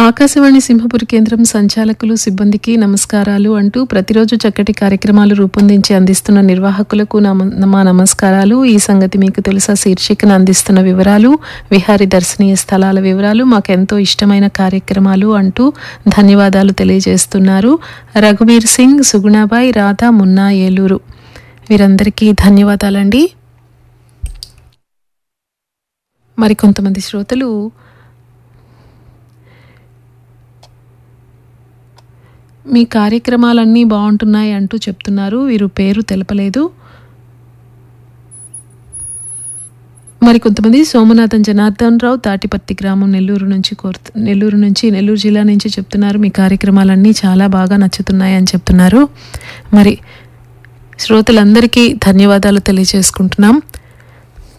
ఆకాశవాణి సింహపురి కేంద్రం సంచాలకులు సిబ్బందికి నమస్కారాలు అంటూ ప్రతిరోజు చక్కటి కార్యక్రమాలు రూపొందించి అందిస్తున్న నిర్వాహకులకు నమ- మా నమస్కారాలు ఈ సంగతి మీకు తెలుసా శీర్షికను అందిస్తున్న వివరాలు విహారీ దర్శనీయ స్థలాల వివరాలు మాకెంతో ఇష్టమైన కార్యక్రమాలు అంటూ ధన్యవాదాలు తెలియజేస్తున్నారు రఘువీర్ సింగ్ సుగుణాబాయ్ రాధా మున్నా ఏలూరు వీరందరికీ ధన్యవాదాలండి మరికొంతమంది శ్రోతలు మీ కార్యక్రమాలన్నీ బాగుంటున్నాయి అంటూ చెప్తున్నారు వీరు పేరు తెలపలేదు మరి కొంతమంది సోమనాథన్ జనార్దన్ రావు తాటిపత్తి గ్రామం నెల్లూరు నుంచి కోరుతు నెల్లూరు నుంచి నెల్లూరు జిల్లా నుంచి చెప్తున్నారు మీ కార్యక్రమాలన్నీ చాలా బాగా నచ్చుతున్నాయి అని చెప్తున్నారు మరి శ్రోతలందరికీ ధన్యవాదాలు తెలియజేసుకుంటున్నాం